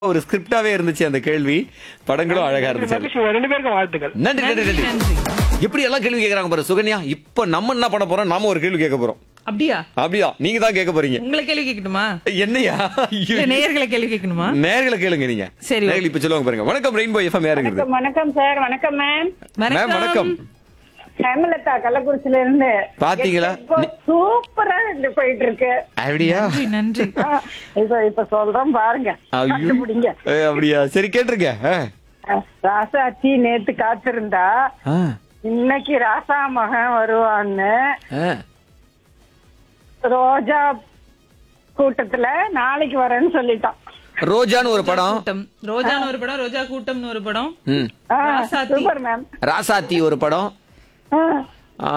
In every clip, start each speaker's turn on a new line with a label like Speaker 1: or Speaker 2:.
Speaker 1: ஒரு ஸ்கிரிப்டாவே இருந்துச்சு அந்த கேள்வி படங்களும் அழகா இருந்துச்சு
Speaker 2: மகிழ்ச்சி ரெண்டு பேருக்கும் வாழ்த்துக்கள்
Speaker 1: நன்றி நன்றி நன்றி
Speaker 3: நன்றி
Speaker 1: எப்படி எல்லாம் கேள்வி கேக்குறாங்க பாரு சுகன்யா இப்ப நம்ம என்ன பண்ண போறோம் நாம ஒரு கேள்வி கேட்க போறோம்
Speaker 3: அப்படியா
Speaker 1: அப்படியா நீங்க தான் கேட்க போறீங்க
Speaker 3: உங்களை கேள்வி கேட்கணுமா
Speaker 1: என்னையா
Speaker 3: இல்ல நேயர்களை கேள்வி கேட்கணுமா
Speaker 1: நேர்களை கேளுங்க நீங்க
Speaker 3: சரி,
Speaker 1: நேர்களை இப்ப சொல்லுவாங்க பாருங்க வணக்கம் ரெயின்போ எஃப்எம் யாருங்கிறது
Speaker 4: வணக்கம் வணக்கம் சார் வணக்கம் மேம்
Speaker 1: மேம் வணக்கம்
Speaker 4: ஹேமலதா கள்ளக்குறிச்சியில இருந்து
Speaker 1: பாத்தீங்களா?
Speaker 4: இப்போ சூப்பரா இது போயிட்டு இருக்கு
Speaker 1: அப்படியா
Speaker 3: நன்றி நன்றி
Speaker 4: ஆ, இப்ப இப்ப சொல்றோம் பாருங்க
Speaker 1: ஐயோ.
Speaker 4: கண்டுபிடிங்க
Speaker 1: ஏ, அப்படியா சரி கேட்டிருக்க ஆ.
Speaker 4: ஆ, ராசாச்சி நேத்து காத்திருந்தா
Speaker 1: ஆ,
Speaker 4: இன்னைக்கு ராசா மகன் வருவான்னு
Speaker 1: ஆ.
Speaker 4: ரோஜா கூட்டத்துல நாளைக்கு வரேன்னு சொல்லிட்டான்
Speaker 1: ரோஜான்னு ஒரு படம்
Speaker 3: கூட்டம் ரோஜான்னு ஒரு படம் ரோஜா கூட்டம்னு ஒரு படம்
Speaker 1: ம்.
Speaker 4: ஆ,
Speaker 3: ராசாத்தி.
Speaker 4: சூப்பர் மேம்
Speaker 1: ராசாத்தி ஒரு படம்
Speaker 4: ஆ,
Speaker 1: ஆ,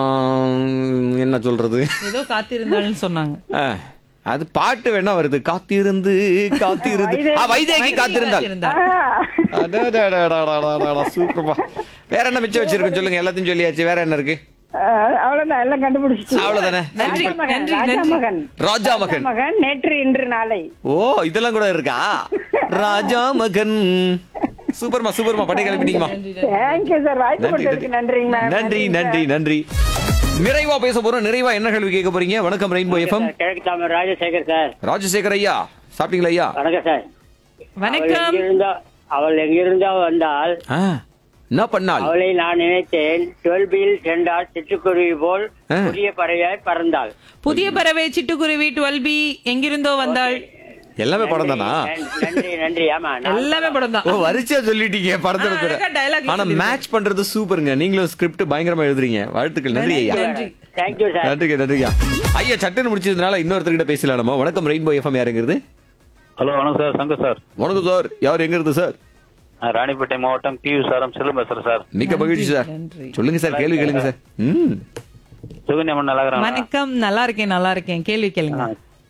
Speaker 1: என்ன சொல்றது
Speaker 3: ஏதோ காத்திருந்தாள்னு சொன்னாங்க
Speaker 1: ஆ, அது பாட்டு வேணா வருது காத்திருந்து காத்திருந்து ஆ, வைதேகி காத்திருந்தாள்
Speaker 3: காத்திருந்தாள்.
Speaker 4: ஆ.
Speaker 1: அடடடடடடடடா, சூப்பர்ப்பா வேற என்ன மிச்சம் வச்சிருக்கோம் சொல்லுங்க எல்லாத்தையும் சொல்லியாச்சு வேற என்ன இருக்கு
Speaker 4: ஆ, அவ்வளவுதான் எல்லாம் கண்டுபிடிச்சு
Speaker 1: அவ்வளவுதானே
Speaker 3: நன்றி,
Speaker 4: ராஜா மகன்
Speaker 3: நன்றி,
Speaker 4: ராஜா
Speaker 3: நன்றி.
Speaker 4: மகன்
Speaker 1: ராஜா
Speaker 4: ராஜா
Speaker 1: மகன்
Speaker 4: மகன் நேற்று இன்று நாளை
Speaker 1: ஓ இதெல்லாம் கூட இருக்கா ராஜா மகன் சூப்பர்மா சூப்பர்மா பட்டை கிளம்பிட்டீங்கம்மா
Speaker 4: தேங்க்யூ சார் வாய்ப்பு
Speaker 1: நன்றி
Speaker 4: கொடுத்ததுக்கு நன்றிங்க மேம்
Speaker 1: நன்றி நன்றி நன்றி நிறைவா பேச போறோம் நிறைவா என்ன கேள்வி கேட்க போறீங்க வணக்கம் ரெயின்போ எஃப்எம்
Speaker 5: கிழக்கு தாமரை ராஜசேகர் சார்
Speaker 1: ராஜசேகர் ஐயா சாப்பிட்டீங்களா ஐயா
Speaker 5: வணக்கம் சார் அவள்
Speaker 3: வணக்கம்
Speaker 5: எங்கிருந்தோ அவள் எங்கிருந்தோ வந்தால்
Speaker 1: ஆ, என்ன பண்ணால்
Speaker 5: அவளை நான் நினைத்தேன் டுவெல்பியில் சென்றால் சிட்டுக்குருவி போல்
Speaker 1: ஆ.
Speaker 5: புதிய பறவையாய் பறந்தாள்
Speaker 3: புதிய பறவை சிட்டுக்குருவி டுவெல் பி எங்கிருந்தோ வந்தாள்
Speaker 1: எல்லாமே படம் தானா
Speaker 5: நன்றி, நன்றி நன்றி ஆமா நான்
Speaker 3: எல்லாமே படம் தான்
Speaker 1: ஓ வரிசையா சொல்லிட்டீங்க படத்தோட
Speaker 3: ஆ,
Speaker 1: பேரை.
Speaker 3: அழகா dialogue
Speaker 1: ஆனா
Speaker 3: சொல்லிருக்கீங்க.
Speaker 1: மேட்ச் பண்றது சூப்பருங்க நீங்களும் ஸ்கிரிப்ட் பயங்கரமா எழுதுறீங்க வாழ்த்துக்கள் நன்றி ஐயா
Speaker 3: நன்றி
Speaker 5: தேங்க்யூ சார்
Speaker 1: நன்றிங்க நன்றியா ஐயா சட்டுன்னு முடிச்சதுனால இன்னொருத்தர்கிட்ட பேசலாம் நம்ம வணக்கம் ரெயின்போ எஃப்எம் யாருங்கிறது
Speaker 6: ஹலோ வணக்கம் சார் சங்கர் சார்
Speaker 1: வணக்கம் சார் யார் எங்க இருந்து சார்
Speaker 6: நான் ராணிப்பேட்டை மாவட்டம் பி சாரம் செல்லும் பேசுறேன் சார்
Speaker 1: மிக்க மகிழ்ச்சி சார்
Speaker 3: நன்றி.
Speaker 1: சொல்லுங்க சார் கேள்வி கேளுங்க சார் ம்
Speaker 6: சுகன்யம்மன் நல்லா இருக்கிறாங்க
Speaker 3: வணக்கம் நல்லா இருக்கேன் நல்லா இருக்கேன் கேள்வி கேளுங்க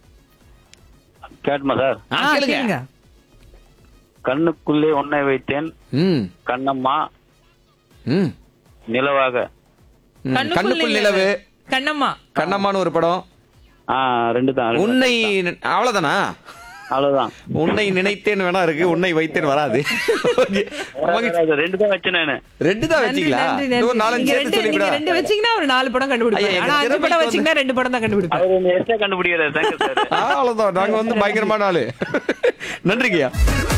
Speaker 6: கேட்டுமா சார்
Speaker 1: ஆ,
Speaker 3: ஆ,
Speaker 1: கேளுங்க
Speaker 3: கேளுங்க
Speaker 6: கண்ணுக்குள்ளே உன்னை வைத்தேன்
Speaker 1: ம்
Speaker 6: கண்ணம்மா
Speaker 1: ம்
Speaker 6: நிலவாக
Speaker 1: ம்.
Speaker 3: கண்ணுக்குள்
Speaker 1: கண்ணுக்குள் நிலவு
Speaker 3: கண்ணம்மா
Speaker 1: கண்ணம்மான்னு ஒரு படம்
Speaker 6: ஆ ரெண்டு தான் ரெண்டு
Speaker 1: உன்னை அவ்வளவுதானா
Speaker 6: அவ்வளவுதான்
Speaker 1: உன்னை நினைத்தேன் வேணா இருக்கு உன்னை வைத்தேன் வராது Okay. மகிழ்ச்சி.
Speaker 6: அது ரெண்டு தான் வச்சேன் நானு
Speaker 1: ரெண்டு தான்
Speaker 3: நன்றி,
Speaker 1: வச்சீங்களா
Speaker 3: நன்றி,
Speaker 1: இன்னும்
Speaker 3: நன்றி.
Speaker 1: நாலஞ்சு
Speaker 3: நீங்க
Speaker 1: சேர்த்து
Speaker 3: ரெண்டு- நீங்க
Speaker 1: சொல்லிவிடா
Speaker 3: ரெண்டு வச்சீங்கன்னா ஒரு நாலு படம்
Speaker 1: ஐயா,
Speaker 3: கண்டுபிடிப்பாங்க
Speaker 1: எங்க
Speaker 3: ஆனா அஞ்சு
Speaker 1: திறமைக்கு
Speaker 3: படம்
Speaker 1: வந்து-
Speaker 3: வச்சீங்கன்னா ரெண்டு படம் தான் கண்டுபிடிப்பாங்க
Speaker 6: அவர் ஒண்ணு எக்ஸ்ட்ரா கண்டுபிடிக்கிறார் சங்கர் சார்
Speaker 1: ஆ, அவ்வளவுதான் நாங்க வந்து பயங்கரமான ஆளு நன்றிங்கய்யா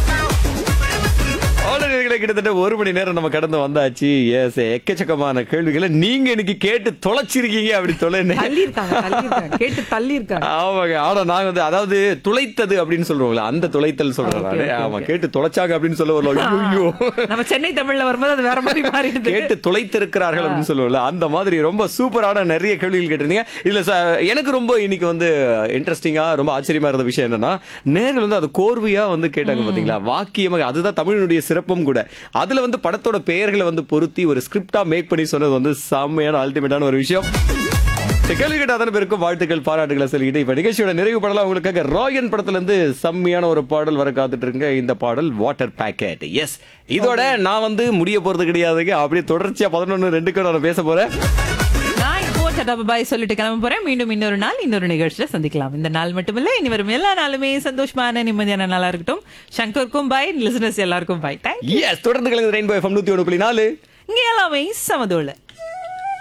Speaker 1: ஆளுநர்களை கிட்டத்தட்ட ஒரு மணி நேரம் நம்ம கடந்து வந்தாச்சு எஸ் எக்கச்சக்கமான கேள்விகளை நீங்க இன்னைக்கு கேட்டு தொலைச்சிருக்கீங்க அப்படி தொலைன்னு
Speaker 3: தள்ளி இருக்காங்க தள்ளி இருக்காங்க கேட்டு தள்ளி இருக்காங்க
Speaker 1: ஆமாங்க ஆனா நாங்க வந்து அதாவது துளைத்தது அப்படின்னு சொல்றோம்ல அந்த துளைத்தல் சொல்றேன்
Speaker 3: Okay,
Speaker 1: நானு.
Speaker 3: okay,
Speaker 1: ஆமா
Speaker 3: okay.
Speaker 1: கேட்டு தொலைச்சாங்க அப்படின்னு சொல்ல வரல ஐயோ
Speaker 3: நம்ம சென்னை தமிழ்ல வரும்போது அது வேற மாதிரி மாறிடுது
Speaker 1: கேட்டு துளைத்திருக்கிறார்கள் அப்படின்னு சொல்லுவோம்ல அந்த மாதிரி ரொம்ப சூப்பரான நிறைய கேள்விகள் கேட்டிருந்தீங்க இதுல ச- எனக்கு ரொம்ப இன்னைக்கு வந்து இன்ட்ரெஸ்டிங்கா ரொம்ப ஆச்சரியமா இருந்த விஷயம் என்னன்னா நேரில் வந்து அது கோர்வையா வந்து கேட்டாங்க பாத்தீங்களா வாக்கியமாக அதுதான் தமிழினுடைய சிறப்பும் கூட அதுல வந்து படத்தோட பெயர்களை வந்து பொருத்தி ஒரு ஸ்கிரிப்டா மேக் பண்ணி சொன்னது வந்து செம்மையான அல்டிமேட்டான ஒரு விஷயம் இந்த கேள்வி கேட்ட அத்தனை பேருக்கும் வாழ்த்துக்கள் பாராட்டுகளை சொல்லிக்கிட்டு இப்ப நிகழ்ச்சியோட நிறைவு பாடலாம் உங்களுக்காக ராயன் படத்துல இருந்து செம்மையான ஒரு பாடல் வர காத்துட்டு இருக்குங்க இந்த பாடல் வாட்டர் பேக்கெட் எஸ் இதோட நான் வந்து முடிய போறது கிடையாதுங்க அப்படியே தொடர்ச்சியா பதினொன்னு ரெண்டுக்கு நான் பேச போறேன்
Speaker 3: நான் இப்போ சட்டா பாய் சொல்லிட்டு கிளம்ப போறேன் மீண்டும் இன்னொரு நாள் இன்னொரு நிகழ்ச்சியில சந்திக்கலாம் இந்த நாள் மட்டுமில்ல இனி வரும் எல்லா நாளுமே சந்தோஷமான நிம்மதியான நாளா இருக்கட்டும் சங்கருக்கும் பாய் லிசனர்ஸ் எல்லாருக்கும் பாய் தேங்க்
Speaker 1: எஸ் தொடர்ந்து கலந்து ரெயின்போ எஃப்எம் நூத்தி ஒன்று புள்ளி நாலு
Speaker 3: இங்க எல்லாமே சமதோல